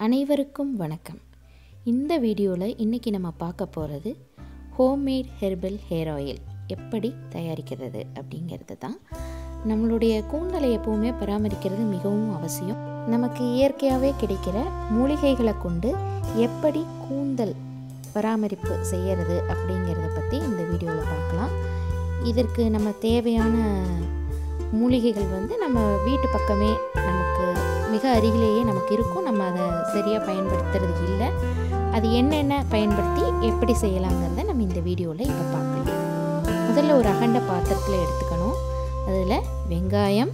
அனைவருக்கும் வணக்கம் இந்த வீடியோவில் இன்றைக்கி நம்ம பார்க்க போகிறது ஹோம்மேட் ஹெர்பல் ஹேர் ஆயில் எப்படி தயாரிக்கிறது அப்படிங்கிறது தான் நம்மளுடைய கூந்தலை எப்போவுமே பராமரிக்கிறது மிகவும் அவசியம் நமக்கு இயற்கையாகவே கிடைக்கிற மூலிகைகளை கொண்டு எப்படி கூந்தல் பராமரிப்பு செய்கிறது அப்படிங்கிறத பற்றி இந்த வீடியோவில் பார்க்கலாம் இதற்கு நம்ம தேவையான மூலிகைகள் வந்து நம்ம வீட்டு பக்கமே நமக்கு மிக அருகிலேயே நமக்கு இருக்கும் நம்ம அதை சரியாக பயன்படுத்துறது இல்லை அது என்னென்ன பயன்படுத்தி எப்படி செய்யலாங்கிறத நம்ம இந்த வீடியோவில் இப்போ பார்க்கலாம் முதல்ல ஒரு அகண்ட பாத்திரத்தில் எடுத்துக்கணும் அதில் வெங்காயம்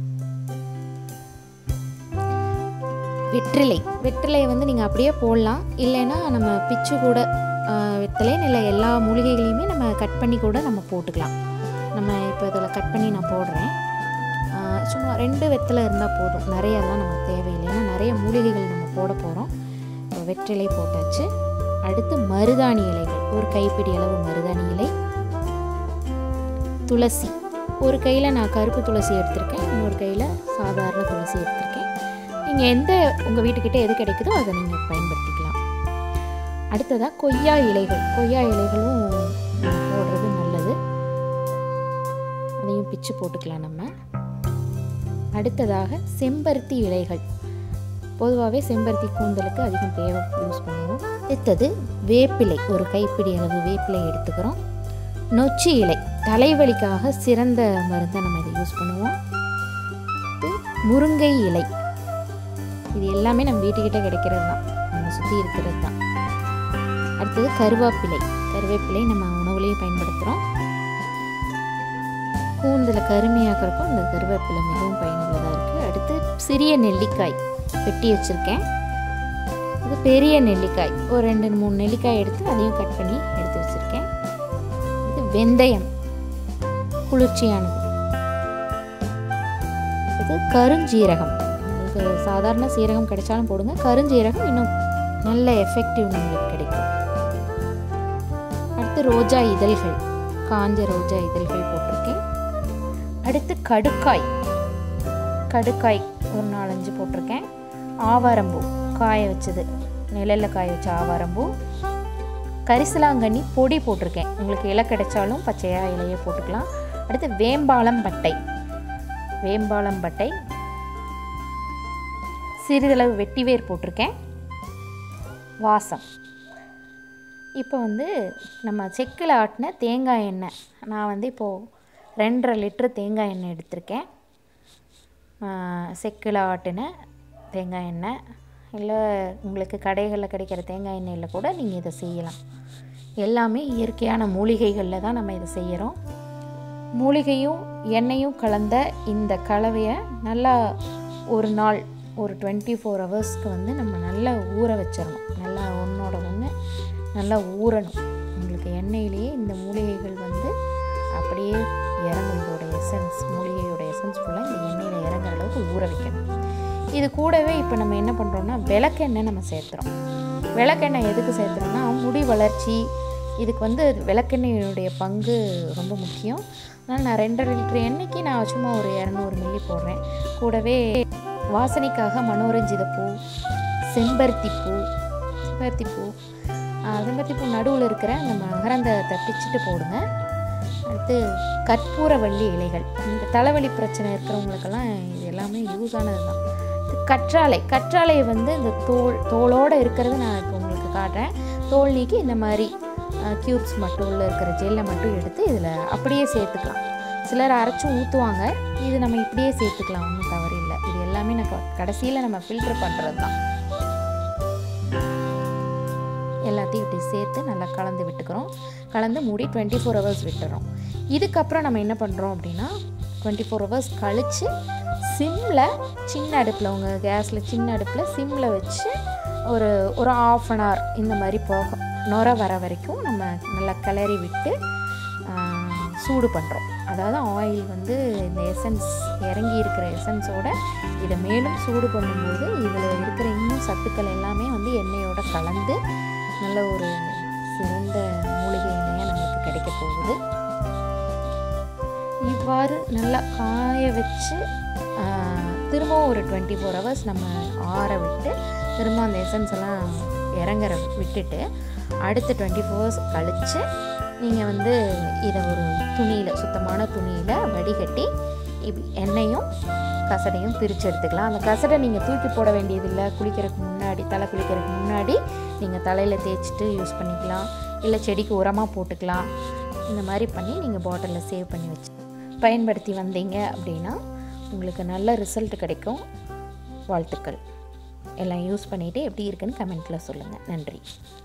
வெற்றிலை வெற்றிலையை வந்து நீங்கள் அப்படியே போடலாம் இல்லைன்னா நம்ம பிச்சு கூட ஆஹ், வெற்றிலை இல்லை எல்லா மூலிகைகளையுமே நம்ம கட் பண்ணி கூட நம்ம போட்டுக்கலாம் நம்ம இப்போ இதில் கட் பண்ணி நான் போடுறேன் ஆஹ், சும்மா ரெண்டு வெத்தலை இருந்தால் போதும் நிறையெல்லாம் நமக்கு தேவையில்லை ஏன்னா நிறைய மூலிகைகள் நம்ம போட போகிறோம் இப்போ வெற்றிலை போட்டாச்சு அடுத்து மருதாணி இலைகள் ஒரு கைப்பிடி அளவு மருதாணி இலை துளசி ஒரு கையில் நான் கருப்பு துளசி எடுத்திருக்கேன் இன்னொரு கையில் சாதாரண துளசி எடுத்திருக்கேன் நீங்கள் எந்த உங்கள் வீட்டுக்கிட்ட எது கிடைக்குதோ அதை நீங்கள் பயன்படுத்திக்கலாம் அடுத்ததாக கொய்யா இலைகள் கொய்யா இலைகளும் போடுறது நல்லது அதையும் பிச்சு போட்டுக்கலாம் நம்ம அடுத்ததாக செம்பருத்தி இலைகள் பொதுவாகவே செம்பருத்தி கூந்தலுக்கு அதிகம் தேவை யூஸ் பண்ணுவோம் அடுத்தது வேப்பிலை ஒரு கைப்பிடி அளவு வேப்பிலை எடுத்துக்கிறோம் நொச்சி இலை தலைவலிக்காக சிறந்த மருந்தை நம்ம இதை யூஸ் பண்ணுவோம் அடுத்து முருங்கை இலை இது எல்லாமே நம்ம வீட்டுக்கிட்ட கிடைக்கிறது தான் நம்ம சுற்றி இருக்கிறது தான் அடுத்தது கருவேப்பிலை கருவேப்பிலை நம்ம உணவுலேயும் பயன்படுத்துகிறோம் கூந்தலை கருமையாக்கிறக்கும் இந்த கருவேப்பிலை மிகவும் பயனுள்ளதாக இருக்குது அடுத்து சிறிய நெல்லிக்காய் வெட்டி வச்சுருக்கேன் இது பெரிய நெல்லிக்காய் ஒரு ரெண்டு மூணு நெல்லிக்காய் எடுத்து அதையும் கட் பண்ணி எடுத்து வச்சுருக்கேன் இது வெந்தயம் குளிர்ச்சியானது இது கருஞ்சீரகம் உங்களுக்கு சாதாரண சீரகம் கிடைச்சாலும் போடுங்க கருஞ்சீரகம் இன்னும் நல்ல எஃபெக்டிவ் நம்மளுக்கு கிடைக்கும் அடுத்து ரோஜா இதழ்கள் காஞ்ச ரோஜா இதழ்கள் போட்டிருக்கேன் அடுத்து கடுக்காய் கடுக்காய் ஒரு நாலஞ்சு போட்டிருக்கேன் ஆவாரம்பூ காய வச்சது நிழலில் காய வச்ச ஆவாரம்பூ கரிசலாங்கண்ணி பொடி போட்டிருக்கேன் உங்களுக்கு இலை கிடைச்சாலும் பச்சையாக இலையே போட்டுக்கலாம் அடுத்து வேம்பாலம் பட்டை வேம்பாலம் பட்டை சிறிதளவு வெட்டிவேர் போட்டிருக்கேன் வாசம் இப்போ வந்து நம்ம செக்கில் ஆட்டின தேங்காய் எண்ணெய் நான் வந்து இப்போது ரெண்டரை லிட்டர் தேங்காய் எண்ணெய் எடுத்திருக்கேன் செக்கில் ஆட்டின தேங்காய் எண்ணெய் இல்லை உங்களுக்கு கடைகளில் கிடைக்கிற தேங்காய் எண்ணெயில் கூட நீங்கள் இதை செய்யலாம் எல்லாமே இயற்கையான மூலிகைகளில் தான் நம்ம இதை செய்கிறோம் மூலிகையும் எண்ணெயும் கலந்த இந்த கலவையை நல்லா ஒரு நாள் ஒரு டுவெண்ட்டி ஃபோர் ஹவர்ஸ்க்கு வந்து நம்ம நல்லா ஊற வச்சிடணும் நல்லா ஒன்றோட ஒன்று நல்லா ஊறணும் உங்களுக்கு எண்ணெயிலேயே இந்த மூலிகைகள் வந்து அப்படியே இறங்கும் இதோட எசன்ஸ் மூலிகையோட எசன்ஸ் ஃபுல்லாக இந்த எண்ணெயில் இறங்குற அளவுக்கு ஊற வைக்கணும் இது கூடவே இப்போ நம்ம என்ன பண்ணுறோம்னா விளக்கெண்ணெய் நம்ம சேர்த்துறோம் விளக்கெண்ணெய் எதுக்கு சேர்த்துறோம்னா முடி வளர்ச்சி இதுக்கு வந்து விளக்கெண்ணெயுடைய பங்கு ரொம்ப முக்கியம் அதனால் நான் ரெண்டரை லிட்டர் எண்ணெய்க்கு நான் சும்மா ஒரு இரநூறு மில்லி போடுறேன் கூடவே வாசனைக்காக மனோரஞ்சித பூ செம்பருத்தி பூ செம்பருத்தி பூ ஆஹ், செம்பருத்தி பூ நடுவில் இருக்கிற அந்த மகரந்தத்தை பிச்சுட்டு போடுங்க அடுத்து கற்பூரவள்ளி இலைகள் இந்த தலைவலி பிரச்சனை இருக்கிறவங்களுக்கெல்லாம் இது எல்லாமே யூஸ் ஆனது தான் இது கற்றாழை கற்றாழை வந்து இந்த தோல் தோலோடு இருக்கிறது நான் இப்போ உங்களுக்கு காட்டுறேன் தோல் நீக்கி இந்த மாதிரி க்யூப்ஸ் மட்டும் உள்ள இருக்கிற ஜெல்லை மட்டும் எடுத்து இதில் அப்படியே சேர்த்துக்கலாம் சிலர் அரைச்சும் ஊற்றுவாங்க இது நம்ம இப்படியே சேர்த்துக்கலாம் ஒன்றும் தவறு இல்லை இது எல்லாமே நம்ம கடைசியில் நம்ம ஃபில்டர் பண்ணுறது தான் எல்லாத்தையும் இப்படி சேர்த்து நல்லா கலந்து விட்டுக்கிறோம் கலந்து மூடி டுவெண்ட்டி ஃபோர் ஹவர்ஸ் விட்டுறோம் இதுக்கப்புறம் நம்ம என்ன பண்ணுறோம் அப்படின்னா டுவெண்ட்டி ஃபோர் ஹவர்ஸ் கழித்து சிம்மில் சின்ன அடுப்பில் உங்கள் கேஸில் சின்ன அடுப்பில் சிம்மில் வச்சு ஒரு ஒரு ஆஃப் அன் ஹவர் இந்த மாதிரி போக நுர வர வரைக்கும் நம்ம நல்லா கிளறி விட்டு ஆஹ், சூடு பண்ணுறோம் அதாவது ஆயில் வந்து இந்த எசன்ஸ் இறங்கி இருக்கிற எசன்ஸோட இதை மேலும் சூடு பண்ணும்போது இதில் இருக்கிற இன்னும் சத்துக்கள் எல்லாமே வந்து எண்ணெயோட கலந்து நல்ல ஒரு சிறந்த மூலிகை எண்ணெயாக நமக்கு கிடைக்க போகுது இவ்வாறு நல்லா காய வச்சு ஆஹ், திரும்பவும் ஒரு டுவெண்ட்டி ஃபோர் ஹவர்ஸ் நம்ம ஆற விட்டு திரும்ப அந்த எசன்ஸ் எல்லாம் இறங்குற விட்டுட்டு அடுத்த டுவெண்ட்டி ஃபோர்ஸ் கழித்து நீங்கள் வந்து இதை ஒரு துணியில் சுத்தமான துணியில் வடிகட்டி இப் எண்ணெயும் கசடையும் பிரித்து எடுத்துக்கலாம் அந்த கசடை நீங்கள் தூக்கி போட வேண்டியதில்லை குளிக்கிறதுக்கு முன்னாடி தலை குளிக்கிறதுக்கு முன்னாடி நீங்கள் தலையில் தேய்ச்சிட்டு யூஸ் பண்ணிக்கலாம் இல்லை செடிக்கு உரமாக போட்டுக்கலாம் இந்த மாதிரி பண்ணி நீங்கள் பாட்டிலில் சேவ் பண்ணி வச்சு பயன்படுத்தி வந்தீங்க அப்படின்னா உங்களுக்கு நல்ல ரிசல்ட் கிடைக்கும் வாழ்த்துக்கள் எல்லாம் யூஸ் பண்ணிவிட்டு எப்படி இருக்குன்னு கமெண்ட்டில் சொல்லுங்கள் நன்றி